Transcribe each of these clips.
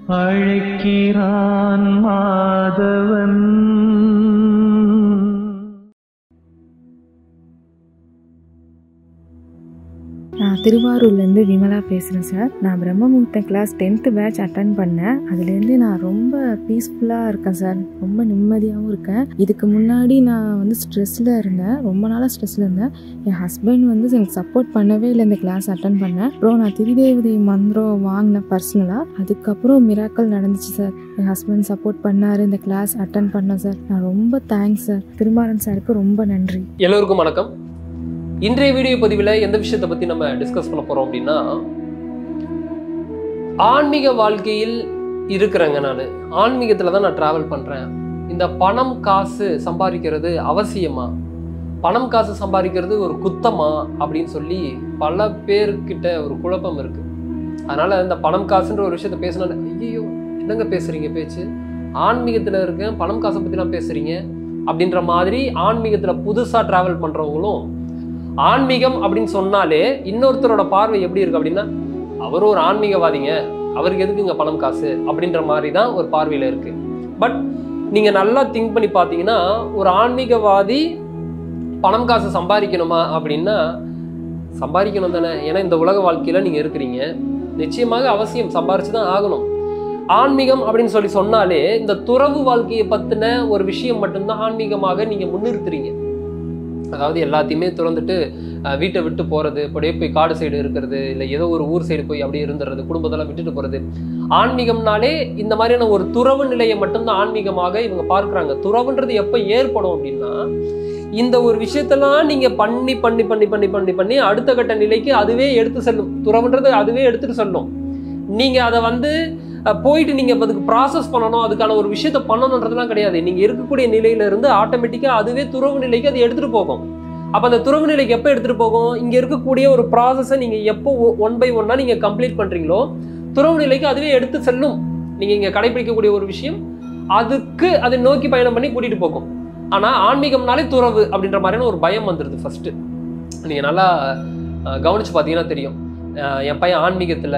அழைக்கிறான் மாதவன் நான் திருவாரூர்லேருந்து விமலா பேசுகிறேன் சார் நான் பிரம்மமுகூர்த்த கிளாஸ் டென்த்து பேட்ச் அட்டன் பண்ணேன் அதுலேருந்து நான் ரொம்ப பீஸ்ஃபுல்லாக இருக்கேன் சார் ரொம்ப நிம்மதியாகவும் இருக்கேன் இதுக்கு முன்னாடி நான் வந்து ஸ்ட்ரெஸ்ஸில் இருந்தேன் ரொம்ப நாளாக ஸ்ட்ரெஸ்ஸில் இருந்தேன் என் ஹஸ்பண்ட் வந்து எனக்கு சப்போர்ட் பண்ணவே இல்லை இந்த கிளாஸ் அட்டன் பண்ணேன் அப்புறம் நான் திரிதேவதை மந்திரம் வாங்கினேன் பர்சனலாக அதுக்கப்புறம் மிராக்கல் நடந்துச்சு சார் என் ஹஸ்பண்ட் சப்போர்ட் பண்ணார் இந்த கிளாஸ் அட்டன் பண்ணேன் சார் நான் ரொம்ப தேங்க்ஸ் சார் திருமாறன் சாருக்கு ரொம்ப நன்றி எல்லோருக்கும் வணக்கம் இன்றைய வீடியோ பதிவில் எந்த விஷயத்தை பற்றி நம்ம டிஸ்கஸ் பண்ண போகிறோம் அப்படின்னா ஆன்மீக வாழ்க்கையில் இருக்கிறேங்க நான் ஆன்மீகத்தில் தான் நான் ட்ராவல் பண்ணுறேன் இந்த பணம் காசு சம்பாதிக்கிறது அவசியமா பணம் காசு சம்பாதிக்கிறது ஒரு குத்தமா அப்படின்னு சொல்லி பல பேர்கிட்ட ஒரு குழப்பம் இருக்கு அதனால இந்த பணம் காசுன்ற ஒரு விஷயத்த பேசினா ஐயோ என்னங்க பேசுறீங்க பேச்சு ஆன்மீகத்தில் இருக்கேன் பணம் காசை பற்றிலாம் பேசுறீங்க அப்படின்ற மாதிரி ஆன்மீகத்தில் புதுசாக ட்ராவல் பண்ணுறவங்களும் ஆன்மீகம் அப்படின்னு சொன்னாலே இன்னொருத்தரோட பார்வை எப்படி இருக்கு அப்படின்னா அவர் ஒரு ஆன்மீகவாதிங்க அவருக்கு எதுக்குங்க பணம் காசு அப்படின்ற மாதிரி தான் ஒரு பார்வையில் இருக்கு பட் நீங்க நல்லா திங்க் பண்ணி பார்த்தீங்கன்னா ஒரு ஆன்மீகவாதி பணம் காசு சம்பாதிக்கணுமா அப்படின்னா சம்பாதிக்கணும் தானே ஏன்னா இந்த உலக வாழ்க்கையில நீங்க இருக்கிறீங்க நிச்சயமாக அவசியம் சம்பாரிச்சு தான் ஆகணும் ஆன்மீகம் அப்படின்னு சொல்லி சொன்னாலே இந்த துறவு வாழ்க்கையை பத்தின ஒரு விஷயம் மட்டும்தான் ஆன்மீகமாக நீங்க முன்னிறுத்துறீங்க அதாவது எல்லாத்தையுமே திறந்துட்டு அஹ், வீட்டை விட்டு போறது அப்படியே போய் காடு சைடு இருக்கிறது இல்லை ஏதோ ஒரு ஊர் சைடு போய் அப்படியே இருந்துறது குடும்பத்தெல்லாம் விட்டுட்டு போறது ஆன்மீகம்னாலே இந்த மாதிரியான ஒரு துறவு நிலையை மட்டும்தான் ஆன்மீகமாக இவங்க பார்க்கறாங்க துறவுன்றது எப்போ ஏற்படும் அப்படின்னா இந்த ஒரு விஷயத்தெல்லாம் நீங்க பண்ணி பண்ணி பண்ணி பண்ணி பண்ணி பண்ணி அடுத்த கட்ட நிலைக்கு அதுவே எடுத்து செல்லும் துறவுன்றது அதுவே எடுத்துட்டு செல்லும் நீங்க அதை வந்து அஹ், போயிட்டு நீங்க இப்ப அதுக்கு ப்ராசஸ் பண்ணணும் அதுக்கான ஒரு விஷயத்த பண்ணணுன்றதுலாம் கிடையாது நீங்க இருக்கக்கூடிய நிலையில இருந்து ஆட்டோமேட்டிக்கா அதுவே துறவு நிலைக்கு அது எடுத்துட்டு போகும் அப்ப அந்த துறவு நிலைக்கு எப்போ எடுத்துட்டு போகும் இங்க இருக்கக்கூடிய ஒரு ப்ராசஸை நீங்க எப்போ ஒன் பை ஒன்னா நீங்க கம்ப்ளீட் பண்றீங்களோ துறவு நிலைக்கு அதுவே எடுத்து செல்லும் நீங்க இங்க கடைபிடிக்கக்கூடிய ஒரு விஷயம் அதுக்கு அதை நோக்கி பயணம் பண்ணி கூட்டிட்டு போகும் ஆனா ஆன்மீகம்னாலே துறவு அப்படின்ற மாதிரியான ஒரு பயம் வந்துடுது ஃபர்ஸ்ட் நீங்க நல்லா அஹ், கவனிச்சு பார்த்தீங்கன்னா தெரியும் அஹ், என் பையன் ஆன்மீகத்துல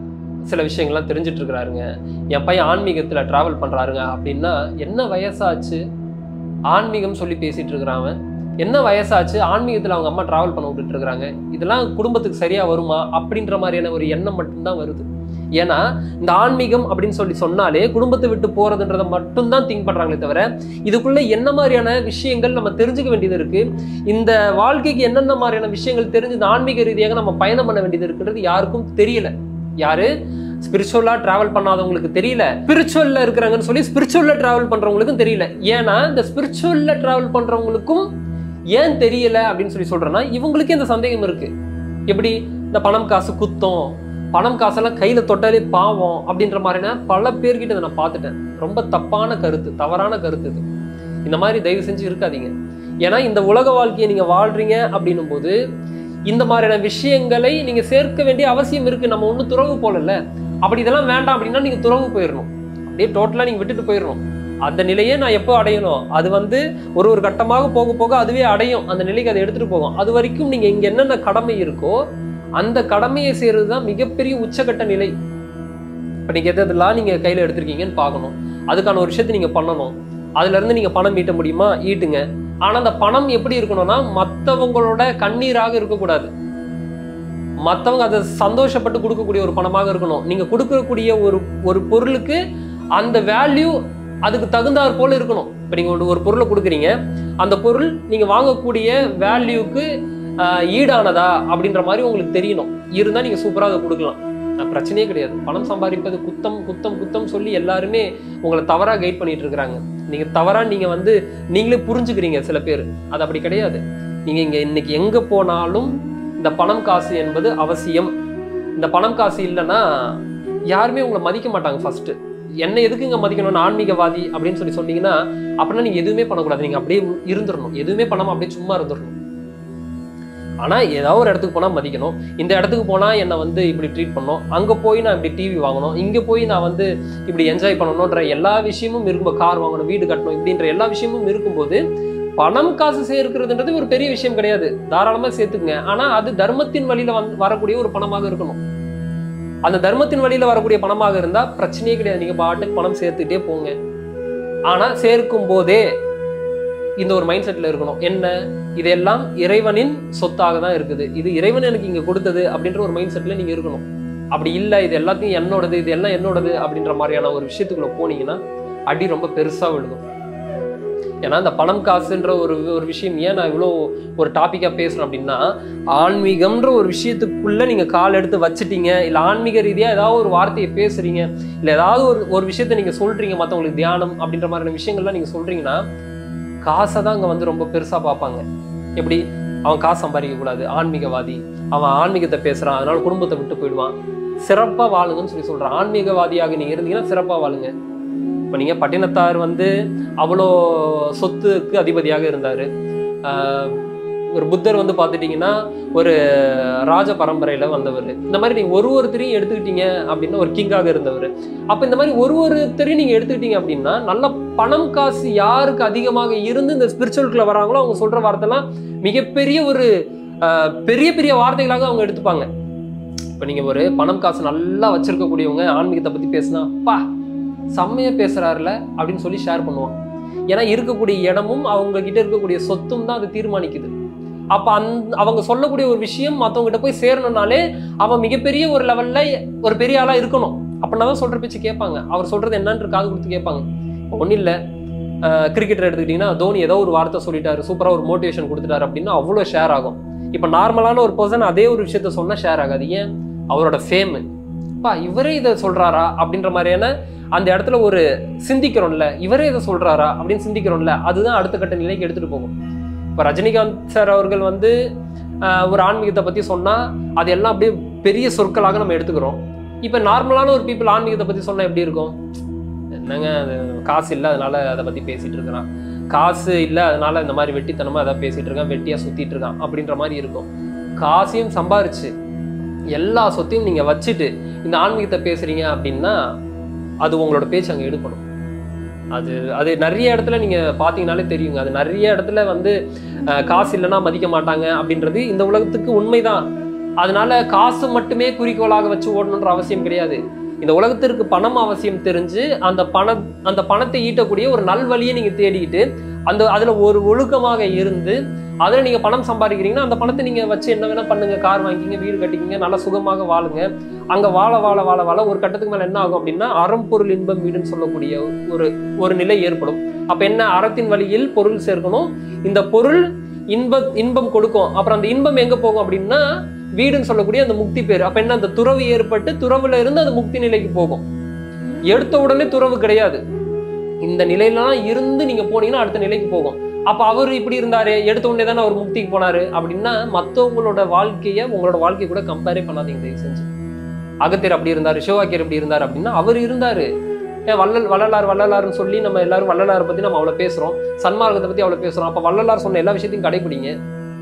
சில விஷயங்கள்லாம் தெரிஞ்சுட்டு இருக்கிறாருங்க என் பையன் ஆன்மீகத்துல டிராவல் பண்றாருங்க அப்படின்னா என்ன வயசாச்சு ஆன்மீகம் சொல்லி பேசிட்டு இருக்கிறான் அவன் என்ன வயசாச்சு ஆன்மீகத்துல அவங்க அம்மா டிராவல் பண்ண விட்டுட்டு இருக்காங்க இதெல்லாம் குடும்பத்துக்கு சரியா வருமா அப்படின்ற மாதிரியான ஒரு எண்ணம் மட்டும்தான் வருது ஏன்னா இந்த ஆன்மீகம் அப்படின்னு சொல்லி சொன்னாலே குடும்பத்தை விட்டு போறதுன்றத மட்டும்தான் திங்க் பண்றாங்களே தவிர இதுக்குள்ள என்ன மாதிரியான விஷயங்கள் நம்ம தெரிஞ்சுக்க வேண்டியது இருக்கு இந்த வாழ்க்கைக்கு என்னென்ன மாதிரியான விஷயங்கள் தெரிஞ்சு இந்த ஆன்மீக ரீதியாக நம்ம பயணம் பண்ண வேண்டியது இருக்குன்றது யாருக்கும் தெரியல யாரு ஸ்பிரிச்சுவலா டிராவல் பண்ணாதவங்களுக்கு தெரியல ஸ்பிரிச்சுவல்ல இருக்கிறாங்கன்னு சொல்லி ஸ்பிரிச்சுவல்ல டிராவல் பண்றவங்களுக்கும் தெரியல ஏன்னா இந்த ஸ்பிரிச்சுவல்ல டிராவல் பண்றவங்களுக்கும் ஏன் தெரியல அப்படின்னு சொல்லி சொல்றேன்னா இவங்களுக்கே இந்த சந்தேகம் இருக்கு எப்படி இந்த பணம் காசு குத்தம் பணம் காசெல்லாம் கையில தொட்டாலே பாவம் அப்படின்ற மாதிரினா பல பேர்கிட்ட இதை நான் பார்த்துட்டேன் ரொம்ப தப்பான கருத்து தவறான கருத்து இது இந்த மாதிரி தயவு செஞ்சு இருக்காதீங்க ஏன்னா இந்த உலக வாழ்க்கையை நீங்க வாழ்றீங்க அப்படின்னும் போது இந்த மாதிரியான விஷயங்களை நீங்க சேர்க்க வேண்டிய அவசியம் இருக்கு நம்ம ஒன்றும் துறவு போலல்ல அப்படி இதெல்லாம் வேண்டாம் அப்படின்னா நீங்க துறவு போயிடணும் அப்படியே டோட்டலா நீங்க விட்டுட்டு போயிடணும் அந்த நிலையே நான் எப்போ அடையணும் அது வந்து ஒரு ஒரு கட்டமாக போக போக அதுவே அடையும் அந்த நிலைக்கு அதை எடுத்துட்டு போகும் அது வரைக்கும் நீங்க இங்க என்னென்ன கடமை இருக்கோ அந்த கடமையை செய்யறது தான் மிகப்பெரிய உச்சகட்ட நிலை இப்போ நீங்க எதெல்லாம் நீங்க கையில எடுத்திருக்கீங்கன்னு பார்க்கணும் அதுக்கான ஒரு விஷயத்தை நீங்க பண்ணணும் அதுல இருந்து நீங்க பணம் ஈட்ட முடியுமா ஈட்டுங்க ஆனா அந்த பணம் எப்படி இருக்கணும்னா மத்தவங்களோட கண்ணீராக இருக்கக்கூடாது மத்தவங்க அதை சந்தோஷப்பட்டு கொடுக்கக்கூடிய ஒரு பணமாக இருக்கணும் நீங்க கொடுக்கக்கூடிய ஒரு ஒரு பொருளுக்கு அந்த வேல்யூ அதுக்கு தகுந்தாற் போல இருக்கணும் இப்போ நீங்க ஒரு- ஒரு பொருளை கொடுக்குறீங்க அந்த பொருள் நீங்க வாங்கக்கூடிய வேல்யூக்கு ஈடானதா அப்படின்ற மாதிரி உங்களுக்கு தெரியணும் இருந்தா நீங்க சூப்பரா அதை கொடுக்கலாம் அஹ் பிரச்சனையே கிடையாது பணம் சம்பாதிப்பது குத்தம் குத்தம் குத்தம் சொல்லி எல்லாருமே உங்களை தவறா கைட் பண்ணிட்டு இருக்கிறாங்க நீங்க தவறா நீங்க வந்து நீங்களே புரிஞ்சுக்கிறீங்க சில பேர் அது அப்படி கிடையாது நீங்க இங்க இன்னைக்கு எங்க போனாலும் இந்த பணம் காசு என்பது அவசியம் இந்த பணம் காசு இல்லைன்னா யாருமே உங்களை மதிக்க மாட்டாங்க ஃபர்ஸ்ட் என்ன எதுக்குங்க மதிக்கணும் ஆன்மீகவாதி அப்படின்னு சொல்லி சொன்னீங்கன்னா அப்படின்னா நீங்க எதுவுமே பண்ணக்கூடாது நீங்க அப்படியே இருந்துடணும் எதுவுமே பண்ணாம அப்படியே சும்மா இருந்துடணும் ஆனா ஏதாவது ஒரு இடத்துக்கு போனா மதிக்கணும் இந்த இடத்துக்கு போனா என்னை வந்து இப்படி ட்ரீட் பண்ணணும் அங்க போய் நான் இப்படி டிவி வாங்கணும் இங்க போய் நான் வந்து இப்படி என்ஜாய் பண்ணணும்ன்ற எல்லா விஷயமும் இருக்கும் கார் வாங்கணும் வீடு கட்டணும் இப்படின்ற எல்லா விஷயமும் இருக்கும்போது பணம் காசு சேர்க்கிறதுன்றது ஒரு பெரிய விஷயம் கிடையாது தாராளமா சேர்த்துக்குங்க ஆனா அது தர்மத்தின் வழியில வந்து வரக்கூடிய ஒரு பணமாக இருக்கணும் அந்த தர்மத்தின் வழியில வரக்கூடிய பணமாக இருந்தா பிரச்சனையே கிடையாது நீங்க பாட்டுக்கு பணம் சேர்த்துக்கிட்டே போங்க ஆனா சேர்க்கும் போதே இந்த ஒரு மைண்ட் செட்ல இருக்கணும் என்ன இதெல்லாம் இறைவனின் சொத்தாக தான் இருக்குது இது இறைவன் எனக்கு இங்க கொடுத்தது அப்படின்ற ஒரு மைண்ட் செட்ல நீங்க இருக்கணும் அப்படி இல்லை இது எல்லாத்தையும் என்னோடது இது எல்லாம் என்னோடது அப்படின்ற மாதிரியான ஒரு விஷயத்துக்குள்ள போனீங்கன்னா அடி ரொம்ப பெருசா விழுகும் ஏன்னா இந்த பணம் காசுன்ற ஒரு ஒரு விஷயம் ஏன் நான் இவ்வளோ ஒரு டாப்பிக்காக பேசுகிறேன் அப்படின்னா ஆன்மீகம்ன்ற ஒரு விஷயத்துக்குள்ள நீங்க கால் எடுத்து வச்சிட்டீங்க இல்லை ஆன்மீக ரீதியாக ஏதாவது ஒரு வார்த்தையை பேசுறீங்க இல்லை ஏதாவது ஒரு ஒரு விஷயத்தை நீங்க சொல்றீங்க மற்றவங்களுக்கு தியானம் அப்படின்ற மாதிரியான விஷயங்கள்லாம் நீங்க சொல்றீங்கன்னா காசை தான் அங்கே வந்து ரொம்ப பெருசா பார்ப்பாங்க எப்படி அவன் காசு சம்பாதிக்க கூடாது ஆன்மீகவாதி அவன் ஆன்மீகத்தை பேசுறான் அதனால குடும்பத்தை விட்டு போயிடுவான் சிறப்பா வாழுங்கன்னு சொல்லி சொல்றான் ஆன்மீகவாதியாக நீங்க இருந்தீங்கன்னா சிறப்பா வாழுங்க இப்போ நீங்க பட்டினத்தார் வந்து அவ்வளோ சொத்துக்கு அதிபதியாக இருந்தாரு ஆஹ் ஒரு புத்தர் வந்து பார்த்துட்டீங்கன்னா ஒரு ராஜ பரம்பரையில வந்தவர் இந்த மாதிரி நீங்க ஒரு ஒருத்தரையும் எடுத்துக்கிட்டீங்க அப்படின்னா ஒரு கிங்காக இருந்தவர் அப்ப இந்த மாதிரி ஒரு ஒருத்தரையும் நீங்க எடுத்துக்கிட்டீங்க அப்படின்னா நல்ல பணம் காசு யாருக்கு அதிகமாக இருந்து இந்த ஸ்பிரிச்சுவலுக்குள்ள வராங்களோ அவங்க சொல்ற வார்த்தைலாம் மிகப்பெரிய ஒரு ஆஹ், பெரிய பெரிய வார்த்தைகளாக அவங்க எடுத்துப்பாங்க இப்போ நீங்க ஒரு பணம் காசு நல்லா வச்சிருக்கக்கூடியவங்க ஆன்மீகத்தை பத்தி பேசினா பா செம்மையா பேசுறாருல அப்படின்னு சொல்லி ஷேர் பண்ணுவான் ஏன்னா இருக்கக்கூடிய இடமும் அவங்க கிட்ட இருக்கக்கூடிய சொத்தும் தான் அது தீர்மானிக்குது அப்ப அந் அவங்க சொல்லக்கூடிய ஒரு விஷயம் மத்தவங்க கிட்ட போய் சேரணும்னாலே அவன் மிகப்பெரிய ஒரு லெவல்ல ஒரு பெரிய ஆளா இருக்கணும் அப்படின்னா தான் சொல்ற பேச்சு கேட்பாங்க அவர் சொல்றது என்னன்னு காது கொடுத்து கேட்பாங்க ஒன்றும் இல்லை கிரிக்கெட்டர் எடுத்துக்கிட்டிங்கன்னா தோனி ஏதோ ஒரு வார்த்தை சொல்லிட்டாரு சூப்பராக ஒரு மோட்டிவேஷன் கொடுத்துட்டாரு அப்படின்னா அவ்வளோ ஷேர் ஆகும் இப்போ நார்மலான ஒரு பர்சன் அதே ஒரு விஷயத்த சொன்னா ஷேர் ஆகாது ஏன் அவரோட ஃபேமு பா இவரே இதை சொல்றாரா அப்படின்ற மாதிரியான அந்த இடத்துல ஒரு சிந்திக்கிறோம்ல இவரே இதை சொல்றாரா அப்படின்னு சிந்திக்கிறோம்ல அதுதான் அடுத்த கட்ட நிலைக்கு எடுத்துட்டு போகும் இப்போ ரஜினிகாந்த் சார் அவர்கள் வந்து ஆஹ், ஒரு ஆன்மீகத்தை பத்தி சொன்னா அது எல்லாம் அப்படியே பெரிய சொற்களாக நம்ம எடுத்துக்கிறோம் இப்போ நார்மலான ஒரு பீப்புள் ஆன்மீகத்தை பத்தி சொன்னா எப்படி இருக்கும் என்னங்க அது காசு இல்லை அதனால அதை பத்தி பேசிட்டு இருக்கிறான் காசு இல்லை அதனால இந்த மாதிரி வெட்டித்தனமா அதை பேசிட்டு இருக்கான் வெட்டியா சுத்திட்டு இருக்கான் அப்படின்ற மாதிரி இருக்கும் காசையும் சம்பாரிச்சு எல்லா சொத்தையும் நீங்க வச்சுட்டு இந்த ஆன்மீகத்தை பேசுறீங்க அப்படின்னா அது உங்களோட பேச்சு அங்க எடுக்கணும் அது அது நிறைய இடத்துல நீங்க பாத்தீங்கன்னாலே தெரியுங்க அது நிறைய இடத்துல வந்து அஹ், காசு இல்லைன்னா மதிக்க மாட்டாங்க அப்படின்றது இந்த உலகத்துக்கு உண்மைதான் அதனால காசு மட்டுமே குறிக்கோளாக வச்சு ஓடணுன்ற அவசியம் கிடையாது இந்த உலகத்திற்கு பணம் அவசியம் தெரிஞ்சு அந்த பண அந்த பணத்தை ஈட்டக்கூடிய ஒரு நல்வழியை நீங்க தேடிக்கிட்டு அந்த அதுல ஒரு ஒழுக்கமாக இருந்து அதுல நீங்க பணம் சம்பாதிக்கிறீங்கன்னா அந்த பணத்தை நீங்க வச்சு என்ன வேணா பண்ணுங்க கார் வாங்கிக்கிங்க வீடு கட்டிக்கிங்க நல்லா சுகமாக வாழுங்க அங்க வாழ வாழ வாழ வாழ ஒரு கட்டத்துக்கு மேல என்ன ஆகும் அப்படின்னா அறம்பொருள் இன்பம் வீடுன்னு சொல்லக்கூடிய ஒரு ஒரு நிலை ஏற்படும் அப்ப என்ன அறத்தின் வழியில் பொருள் சேர்க்கணும் இந்த பொருள் இன்ப இன்பம் கொடுக்கும் அப்புறம் அந்த இன்பம் எங்க போகும் அப்படின்னா வீடுன்னு சொல்லக்கூடிய அந்த முக்தி பேர் அப்ப என்ன அந்த துறவு ஏற்பட்டு துறவுல இருந்து அந்த முக்தி நிலைக்கு போகும் எடுத்த உடனே துறவு கிடையாது இந்த நிலையிலாம் இருந்து நீங்க போனீங்கன்னா அடுத்த நிலைக்கு போகும் அப்ப அவர் இப்படி இருந்தாரு எடுத்த உடனே தானே அவர் முக்திக்கு போனாரு அப்படின்னா மத்தவங்களோட வாழ்க்கைய உங்களோட வாழ்க்கைய கூட கம்பேரே பண்ணாதீங்க தயவு செஞ்சு அகத்தியர் அப்படி இருந்தாரு சிவவாக்கியர் அப்படி இருந்தாரு அப்படின்னா அவர் இருந்தாரு ஏன் வள்ளல் வள்ளலார் வள்ளலார்னு சொல்லி நம்ம எல்லாரும் வள்ளலாரை பத்தி நம்ம அவ்வளவு பேசுறோம் சன்மார்க்கத்தை பத்தி அவ்வளவு பேசுறோம் அப்ப வள்ளலார் சொன்ன எல்லா விஷயத்தையும் கடைபிடிங்க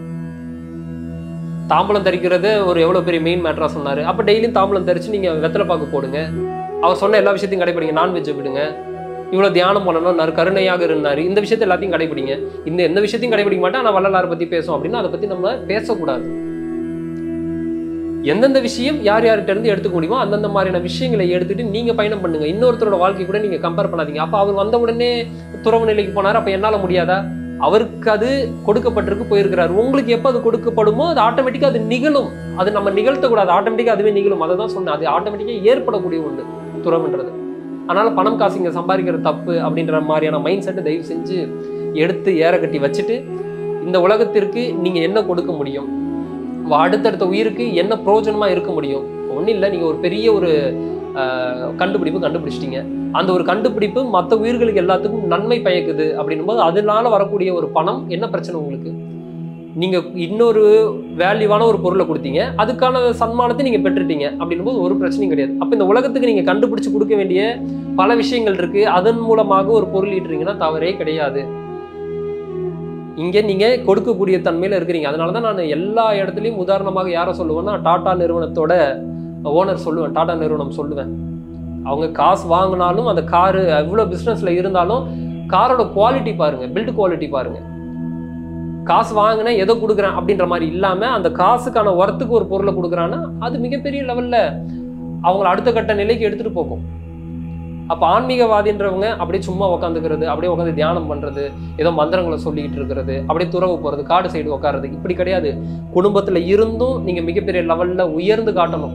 தாம்பலம் தரிக்கிறது ஒரு எவ்வளவு பெரிய மெயின் மேட்டரா சொன்னாரு அப்ப டெய்லியும் தாம்பலம் தரிச்சு நீங்க வெத்தலை பாக்கு போடுங்க அவர் சொன்ன எல்லா விஷயத்தையும் கடைபிடிங்க நான்வெஜ் விடுங்க இவ்வளவு தியானம் பண்ணணும் நறு கருணையாக இருந்தாரு இந்த விஷயத்தை எல்லாத்தையும் கடைபிடிங்க இந்த எந்த விஷயத்தையும் கடைபிடிக்க மாட்டேன் ஆனா வள்ளலாரை பத்தி பேசும் அப்படின்னா அதை பத்தி நம்ம பேசக்கூடாது எந்தெந்த விஷயம் யார் யார்கிட்ட இருந்து எடுத்துக்க முடியுமோ அந்தந்த மாதிரியான விஷயங்களை எடுத்துட்டு நீங்க பயணம் பண்ணுங்க இன்னொருத்தரோட வாழ்க்கை கூட நீங்க கம்பேர் பண்ணாதீங்க அப்ப அவர் வந்த உடனே துறவு நிலைக்கு போனார் அப்ப என்னால முடியாதா அவருக்கு அது கொடுக்கப்பட்டிருக்கு போயிருக்கிறார் உங்களுக்கு எப்போ அது கொடுக்கப்படுமோ அது ஆட்டோமேட்டிக்கா அது நிகழும் அது நம்ம நிகழ்த்தக்கூடாது ஆட்டோமேட்டிக்கா அதுவே நிகழும் அதை தான் சொன்னேன் அது ஆட்டோமேட்டிக்கா ஏற்படக்கூடிய ஒன்று துறவுன்றது அதனால பணம் காசு இங்க சம்பாதிக்கிற தப்பு அப்படின்ற மாதிரியான மைண்ட் செட்டை தயவு செஞ்சு எடுத்து ஏற கட்டி வச்சுட்டு இந்த உலகத்திற்கு நீங்க என்ன கொடுக்க முடியும் வா- அடுத்தடுத்த உயிருக்கு என்ன பிரயோஜனமா இருக்க முடியும் ஒன்றும் இல்லை நீங்க ஒரு பெரிய ஒரு ஆஹ், கண்டுபிடிப்பு கண்டுபிடிச்சிட்டீங்க அந்த ஒரு கண்டுபிடிப்பு மற்ற உயிர்களுக்கு எல்லாத்துக்கும் நன்மை பயக்குது அப்படின்னும் போது அதனால வரக்கூடிய ஒரு பணம் என்ன பிரச்சனை உங்களுக்கு நீங்க இன்னொரு வேல்யூவான ஒரு பொருளை கொடுத்தீங்க அதுக்கான சன்மானத்தை நீங்க பெற்றுட்டீங்க அப்படின்னும் போது ஒரு பிரச்சனையும் கிடையாது அப்ப இந்த உலகத்துக்கு நீங்க கண்டுபிடிச்சு கொடுக்க வேண்டிய பல விஷயங்கள் இருக்கு அதன் மூலமாக ஒரு பொருள் ஈட்டுறீங்கன்னா தவறே கிடையாது இங்க நீங்க கொடுக்கக்கூடிய தன்மையில இருக்கிறீங்க அதனால தான் நான் எல்லா இடத்துலயும் உதாரணமாக யாரை சொல்லுவேன்னா டாடா நிறுவனத்தோட ஓனர் சொல்லுவேன் டாடா நிறுவனம் சொல்லுவேன் அவங்க காசு வாங்கினாலும் அந்த காரு எவ்வளோ பிஸ்னஸ்ல இருந்தாலும் காரோட குவாலிட்டி பாருங்க பில்ட் குவாலிட்டி பாருங்க காசு வாங்கினேன் எதை கொடுக்குறேன் அப்படின்ற மாதிரி இல்லாம அந்த காசுக்கான ஒர்த்துக்கு ஒரு பொருளை கொடுக்குறான்னா அது மிகப்பெரிய லெவல்ல அவங்கள அடுத்த கட்ட நிலைக்கு எடுத்துட்டு போகும் அப்போ ஆன்மீகவாதின்றவங்க அப்படியே சும்மா உட்காந்துக்கிறது அப்படியே உட்காந்து தியானம் பண்றது ஏதோ மந்திரங்களை சொல்லிக்கிட்டு இருக்கிறது அப்படியே துறவு போறது காடு சைடு உட்காருறது இப்படி கிடையாது குடும்பத்துல இருந்தும் நீங்க மிகப்பெரிய லெவல்ல உயர்ந்து காட்டணும்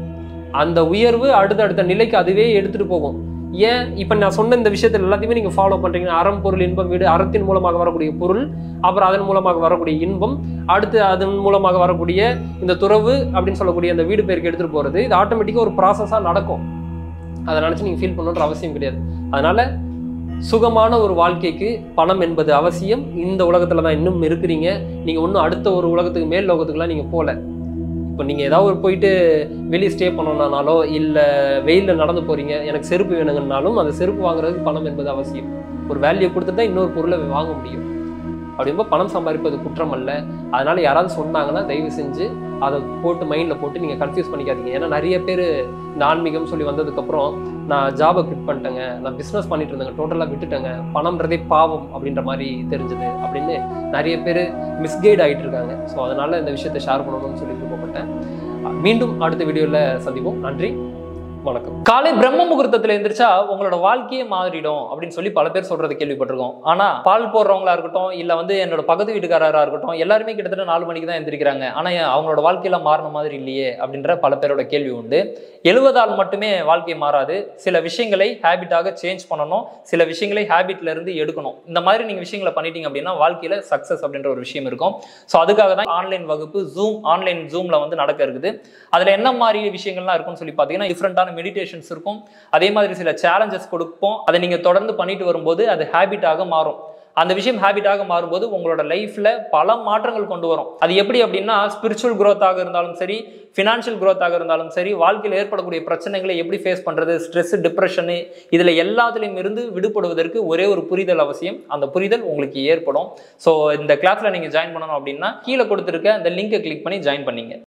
அந்த உயர்வு அடுத்தடுத்த நிலைக்கு அதுவே எடுத்துட்டு போகும் ஏன் இப்ப நான் சொன்ன இந்த விஷயத்துல எல்லாத்தையுமே நீங்க ஃபாலோ பண்றீங்க அறம் பொருள் இன்பம் வீடு அறத்தின் மூலமாக வரக்கூடிய பொருள் அப்புறம் அதன் மூலமாக வரக்கூடிய இன்பம் அடுத்து அதன் மூலமாக வரக்கூடிய இந்த துறவு அப்படின்னு சொல்லக்கூடிய அந்த வீடு பேருக்கு எடுத்துட்டு போறது இது ஆட்டோமேட்டிக்கா ஒரு ப்ராசஸா நடக்கும் அதை நினைச்சு நீங்க ஃபீல் பண்ணணுன்ற அவசியம் கிடையாது அதனால சுகமான ஒரு வாழ்க்கைக்கு பணம் என்பது அவசியம் இந்த உலகத்துல தான் இன்னும் இருக்கிறீங்க நீங்க இன்னும் அடுத்த ஒரு உலகத்துக்கு மேல் லோகத்துக்குலாம் நீங்க போல இப்போ நீங்க ஏதாவது ஒரு போயிட்டு வெளியே ஸ்டே பண்ணணும்னாலோ இல்ல வெயில்ல நடந்து போறீங்க எனக்கு செருப்பு வேணுங்கன்னாலும் அந்த செருப்பு வாங்குறதுக்கு பணம் என்பது அவசியம் ஒரு வேல்யூ கொடுத்துட்டு தான் இன்னொரு பொருளை வாங்க முடியும் அப்படிங்கும்போது பணம் சம்பாதிப்பது குற்றம் அல்ல அதனால யாராவது சொன்னாங்கன்னா தயவு செஞ்சு அதை போட்டு மைண்ட்ல போட்டு நீங்க கன்ஃபியூஸ் பண்ணிக்காதீங்க ஏன்னா நிறைய பேர் இந்த ஆன்மீகம் சொல்லி வந்ததுக்கப்புறம் நான் ஜாபை குவிட் பண்ணிட்டேங்க நான் பிஸ்னஸ் பண்ணிட்டு இருந்தேங்க டோட்டலாக விட்டுட்டேங்க பணம்ன்றதே பாவம் அப்படின்ற மாதிரி தெரிஞ்சது அப்படின்னு நிறைய பேர் மிஸ்கைட் ஆகிட்டு இருக்காங்க ஸோ அதனால இந்த விஷயத்தை ஷேர் பண்ணணும்னு சொல்லி விருப்பப்பட்டேன் மீண்டும் அடுத்த வீடியோவில் சந்திப்போம் நன்றி வணக்கம் காலை பிரம்ம முகூர்த்தத்துல எந்திரிச்சா உங்களோட வாழ்க்கையே மாறிடும் அப்படின்னு சொல்லி பல பேர் சொல்றது கேள்விப்பட்டிருக்கோம் ஆனா பால் போடுறவங்களா இருக்கட்டும் இல்ல வந்து என்னோட பக்கத்து வீட்டுக்காரரா இருக்கட்டும் எல்லாருமே கிட்டத்தட்ட நாலு மணிக்கு தான் எந்திரிக்கிறாங்க ஆனா ஏன் அவங்களோட வாழ்க்கையில மாறின மாதிரி இல்லையே அப்படின்ற பல பேரோட கேள்வி உண்டு எழுவதால் மட்டுமே வாழ்க்கை மாறாது சில விஷயங்களை ஹேபிட்டாக சேஞ்ச் பண்ணணும் சில விஷயங்களை ஹேபிட்ல இருந்து எடுக்கணும் இந்த மாதிரி நீங்க விஷயங்களை பண்ணிட்டீங்க அப்படின்னா வாழ்க்கையில சக்சஸ் அப்படின்ற ஒரு விஷயம் இருக்கும் ஸோ அதுக்காக தான் ஆன்லைன் வகுப்பு ஜூம் ஆன்லைன் ஜூம்ல வந்து நடக்க இருக்குது அதுல என்ன மாதிரி விஷயங்கள்லாம் இருக்கும்னு சொல்லி பார்த்தீங்கன்னா டிஃப்ரெண்டான மெடிடேஷன்ஸ் இருக்கும் அதே மாதிரி சில சேலஞ்சஸ் கொடுப்போம் அதை நீங்க தொடர்ந்து பண்ணிட்டு வரும்போது அது ஹேபிட்டாக மாறும் அந்த விஷயம் ஹேபிட்டாக மாறும்போது உங்களோட லைஃப்ல பல மாற்றங்கள் கொண்டு வரும் அது எப்படி அப்படின்னா ஸ்பிரிச்சுவல் growth-ஆக இருந்தாலும் சரி ஃபினான்ஷியல் growth-ஆக இருந்தாலும் சரி வாழ்க்கையில் ஏற்படக்கூடிய பிரச்சனைகளை எப்படி ஃபேஸ் பண்றது ஸ்ட்ரெஸ் டிப்ரெஷனு இதுல எல்லாத்துலேயும் இருந்து விடுபடுவதற்கு ஒரே ஒரு புரிதல் அவசியம் அந்த புரிதல் உங்களுக்கு ஏற்படும் ஸோ இந்த கிளாஸ்ல நீங்க ஜாயின் பண்ணணும் அப்படின்னா கீழே கொடுத்துருக்க அந்த லிங்கை கிளிக் பண்ணி ஜாயின் பண்ணீங்க